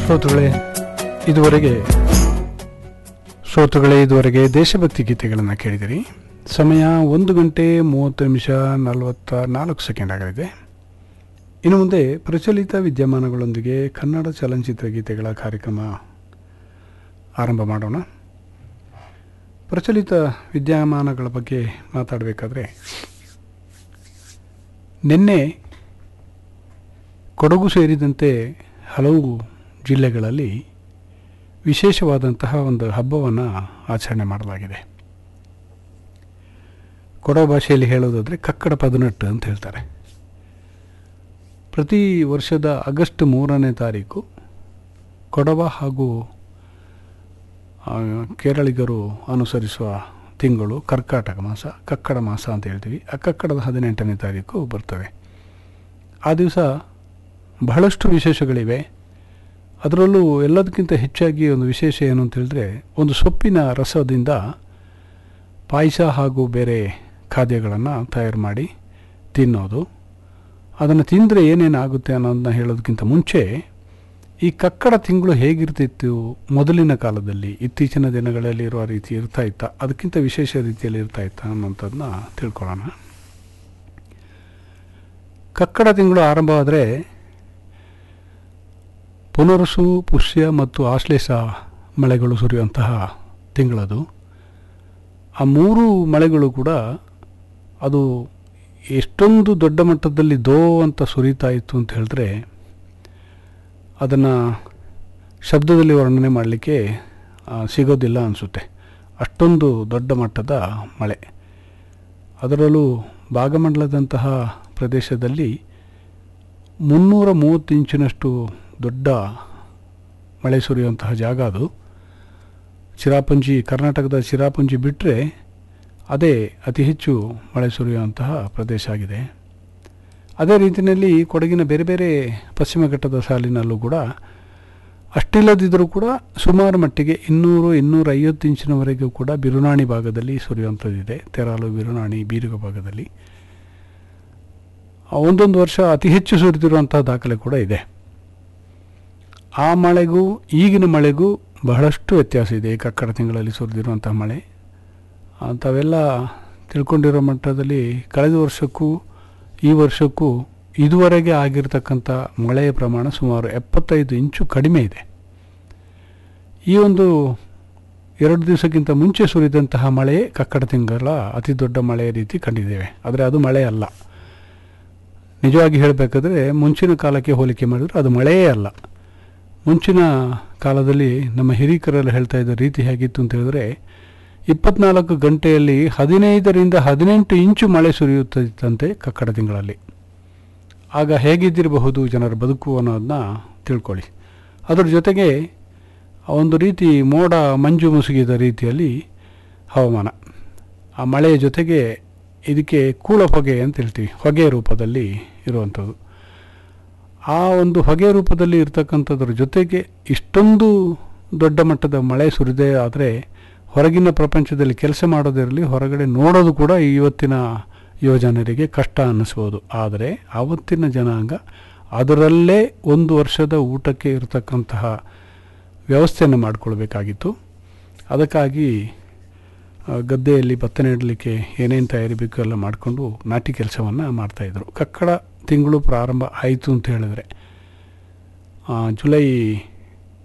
ಶ್ರೋತೃಗಳೇ ಇದುವರೆಗೆ ಶ್ರೋತೃಗಳೇ ಇದುವರೆಗೆ ದೇಶಭಕ್ತಿ ಗೀತೆಗಳನ್ನು ಕೇಳಿದಿರಿ ಸಮಯ ಒಂದು ಗಂಟೆ ಮೂವತ್ತು ನಿಮಿಷ ನಲವತ್ತ ನಾಲ್ಕು ಸೆಕೆಂಡ್ ಆಗಲಿದೆ ಇನ್ನು ಮುಂದೆ ಪ್ರಚಲಿತ ವಿದ್ಯಮಾನಗಳೊಂದಿಗೆ ಕನ್ನಡ ಚಲನಚಿತ್ರ ಗೀತೆಗಳ ಕಾರ್ಯಕ್ರಮ ಆರಂಭ ಮಾಡೋಣ ಪ್ರಚಲಿತ ವಿದ್ಯಮಾನಗಳ ಬಗ್ಗೆ ಮಾತಾಡಬೇಕಾದ್ರೆ ನಿನ್ನೆ ಕೊಡಗು ಸೇರಿದಂತೆ ಹಲವು ಜಿಲ್ಲೆಗಳಲ್ಲಿ ವಿಶೇಷವಾದಂತಹ ಒಂದು ಹಬ್ಬವನ್ನು ಆಚರಣೆ ಮಾಡಲಾಗಿದೆ ಕೊಡವ ಭಾಷೆಯಲ್ಲಿ ಹೇಳೋದಾದರೆ ಕಕ್ಕಡ ಪದನಟ್ಟು ಅಂತ ಹೇಳ್ತಾರೆ ಪ್ರತಿ ವರ್ಷದ ಆಗಸ್ಟ್ ಮೂರನೇ ತಾರೀಕು ಕೊಡವ ಹಾಗೂ ಆ, ಕೇರಳಿಗರು ಅನುಸರಿಸುವ ತಿಂಗಳು ಕರ್ಕಾಟಕ ಮಾಸ ಕಕ್ಕಡ ಮಾಸ ಅಂತ ಹೇಳ್ತೀವಿ ಆ ಕಕ್ಕಡದ ಹದಿನೆಂಟನೇ ತಾರೀಕು ಬರ್ತವೆ ಆ ದಿವಸ ಬಹಳಷ್ಟು ವಿಶೇಷಗಳಿವೆ ಅದರಲ್ಲೂ ಎಲ್ಲದಕ್ಕಿಂತ ಹೆಚ್ಚಾಗಿ ಒಂದು ವಿಶೇಷ ಏನು ಅಂತ ಹೇಳಿದ್ರೆ ಒಂದು ಸೊಪ್ಪಿನ ರಸದಿಂದ ಪಾಯಸ ಹಾಗೂ ಬೇರೆ ಖಾದ್ಯಗಳನ್ನು ತಯಾರು ಮಾಡಿ ತಿನ್ನೋದು ಅದನ್ನು ತಿಂದರೆ ಏನೇನು ಆಗುತ್ತೆ ಅನ್ನೋದನ್ನ ಹೇಳೋದಕ್ಕಿಂತ ಮುಂಚೆ ಈ ಕಕ್ಕಡ ತಿಂಗಳು ಹೇಗಿರ್ತಿತ್ತು ಮೊದಲಿನ ಕಾಲದಲ್ಲಿ ಇತ್ತೀಚಿನ ದಿನಗಳಲ್ಲಿ ಇರುವ ರೀತಿ ಇರ್ತಾ ಇತ್ತಾ ಅದಕ್ಕಿಂತ ವಿಶೇಷ ರೀತಿಯಲ್ಲಿ ಇರ್ತಾ ಇತ್ತಾ ಅನ್ನೋಂಥದ್ದನ್ನ ತಿಳ್ಕೊಳ್ಳೋಣ ಕಕ್ಕಡ ತಿಂಗಳು ಆರಂಭವಾದರೆ ಪುನರ್ಸು ಪುಷ್ಯ ಮತ್ತು ಆಶ್ಲೇಷ ಮಳೆಗಳು ಸುರಿಯುವಂತಹ ತಿಂಗಳದು ಆ ಮೂರು ಮಳೆಗಳು ಕೂಡ ಅದು ಎಷ್ಟೊಂದು ದೊಡ್ಡ ಮಟ್ಟದಲ್ಲಿ ದೋ ಅಂತ ಸುರಿತಾ ಇತ್ತು ಅಂತ ಹೇಳಿದ್ರೆ ಅದನ್ನು ಶಬ್ದದಲ್ಲಿ ವರ್ಣನೆ ಮಾಡಲಿಕ್ಕೆ ಆ, ಸಿಗೋದಿಲ್ಲ ಅನಿಸುತ್ತೆ ಅಷ್ಟೊಂದು ದೊಡ್ಡ ಮಟ್ಟದ ಮಳೆ ಅದರಲ್ಲೂ ಭಾಗಮಂಡಲದಂತಹ ಪ್ರದೇಶದಲ್ಲಿ ಮುನ್ನೂರ ಮೂವತ್ತು ಇಂಚಿನಷ್ಟು ದೊಡ್ಡ ಮಳೆ ಸುರಿಯುವಂತಹ ಜಾಗ ಅದು ಚಿರಾಪುಂಜಿ ಕರ್ನಾಟಕದ ಚಿರಾಪುಂಜಿ ಬಿಟ್ಟರೆ ಅದೇ ಅತಿ ಹೆಚ್ಚು ಮಳೆ ಸುರಿಯುವಂತಹ ಪ್ರದೇಶ ಆಗಿದೆ ಅದೇ ರೀತಿಯಲ್ಲಿ ಕೊಡಗಿನ ಬೇರೆ ಬೇರೆ ಪಶ್ಚಿಮ ಘಟ್ಟದ ಸಾಲಿನಲ್ಲೂ ಕೂಡ ಅಷ್ಟಿಲ್ಲದಿದ್ದರೂ ಕೂಡ ಸುಮಾರು ಮಟ್ಟಿಗೆ ಇನ್ನೂರು ಇನ್ನೂರ ಐವತ್ತು ಇಂಚಿನವರೆಗೂ ಕೂಡ ಬಿರುನಾಣಿ ಭಾಗದಲ್ಲಿ ಸುರಿಯುವಂಥದ್ದಿದೆ ತೆರಾಲು ಬಿರುನಾಣಿ ಬೀರುಗ ಭಾಗದಲ್ಲಿ ಆ ಒಂದೊಂದು ವರ್ಷ ಅತಿ ಹೆಚ್ಚು ಸುರಿದಿರುವಂತಹ ದಾಖಲೆ ಕೂಡ ಇದೆ ಆ ಮಳೆಗೂ ಈಗಿನ ಮಳೆಗೂ ಬಹಳಷ್ಟು ವ್ಯತ್ಯಾಸ ಇದೆ ಈ ಕಕ್ಕಡ ತಿಂಗಳಲ್ಲಿ ಸುರಿದಿರುವಂತಹ ಮಳೆ ಆ, ತಾವೆಲ್ಲ ತಿಳ್ಕೊಂಡಿರೋ ಮಟ್ಟದಲ್ಲಿ ಕಳೆದ ವರ್ಷಕ್ಕೂ ಈ ವರ್ಷಕ್ಕೂ ಇದುವರೆಗೆ ಆಗಿರ್ತಕ್ಕಂಥ ಮಳೆಯ ಪ್ರಮಾಣ ಸುಮಾರು ಎಪ್ಪತ್ತೈದು ಇಂಚು ಕಡಿಮೆ ಇದೆ ಈ ಒಂದು ಎರಡು ದಿವಸಕ್ಕಿಂತ ಮುಂಚೆ ಸುರಿದಂತಹ ಮಳೆ ಕಕ್ಕಡ ತಿಂಗಳ ಅತಿ ದೊಡ್ಡ ಮಳೆಯ ರೀತಿ ಕಂಡಿದ್ದೇವೆ ಆದರೆ ಅದು ಮಳೆ ಅಲ್ಲ ನಿಜವಾಗಿ ಹೇಳಬೇಕಾದ್ರೆ ಮುಂಚಿನ ಕಾಲಕ್ಕೆ ಹೋಲಿಕೆ ಮಾಡಿದ್ರೆ ಅದು ಮಳೆಯೇ ಅಲ್ಲ ಮುಂಚಿನ ಕಾಲದಲ್ಲಿ ನಮ್ಮ ಹಿರೀಕರೆಲ್ಲ ಹೇಳ್ತಾ ಇದ್ದ ರೀತಿ ಹೇಗಿತ್ತು ಅಂತ ಹೇಳಿದ್ರೆ ಇಪ್ಪತ್ನಾಲ್ಕು ಗಂಟೆಯಲ್ಲಿ ಹದಿನೈದರಿಂದ ಹದಿನೆಂಟು ಇಂಚು ಮಳೆ ಸುರಿಯುತ್ತಿತ್ತಂತೆ ಕಕ್ಕಡ ತಿಂಗಳಲ್ಲಿ ಆಗ ಹೇಗಿದ್ದಿರಬಹುದು ಜನರ ಬದುಕು ಅನ್ನೋದನ್ನ ತಿಳ್ಕೊಳ್ಳಿ ಅದರ ಜೊತೆಗೆ ಒಂದು ರೀತಿ ಮೋಡ ಮಂಜು ಮುಸುಗಿದ ರೀತಿಯಲ್ಲಿ ಹವಾಮಾನ ಆ ಮಳೆಯ ಜೊತೆಗೆ ಇದಕ್ಕೆ ಕೂಳ ಹೊಗೆ ಅಂತ ಹೇಳ್ತೀವಿ ಹೊಗೆ ರೂಪದಲ್ಲಿ ಇರುವಂಥದ್ದು ಆ ಒಂದು ಹೊಗೆ ರೂಪದಲ್ಲಿ ಇರ್ತಕ್ಕಂಥದ್ರ ಜೊತೆಗೆ ಇಷ್ಟೊಂದು ದೊಡ್ಡ ಮಟ್ಟದ ಮಳೆ ಸುರಿದೇ ಆದರೆ ಹೊರಗಿನ ಪ್ರಪಂಚದಲ್ಲಿ ಕೆಲಸ ಮಾಡೋದಿರಲಿ ಹೊರಗಡೆ ನೋಡೋದು ಕೂಡ ಇವತ್ತಿನ ಯುವಜನರಿಗೆ ಕಷ್ಟ ಅನ್ನಿಸ್ಬೋದು ಆದರೆ ಆವತ್ತಿನ ಜನಾಂಗ ಅದರಲ್ಲೇ ಒಂದು ವರ್ಷದ ಊಟಕ್ಕೆ ಇರತಕ್ಕಂತಹ ವ್ಯವಸ್ಥೆಯನ್ನು ಮಾಡಿಕೊಳ್ಬೇಕಾಗಿತ್ತು ಅದಕ್ಕಾಗಿ ಆ, ಗದ್ದೆಯಲ್ಲಿ ಭತ್ತ ನೆಡಲಿಕ್ಕೆ ಏನೇನು ತಯಾರಿ ಬೇಕು ಎಲ್ಲ ಮಾಡಿಕೊಂಡು ನಾಟಿ ಕೆಲಸವನ್ನು ಮಾಡ್ತಾಯಿದ್ರು ಕಕ್ಕಡ ತಿಂಗಳು ಪ್ರಾರಂಭ ಆಯಿತು ಅಂತ ಹೇಳಿದ್ರೆ ಆ, ಜುಲೈ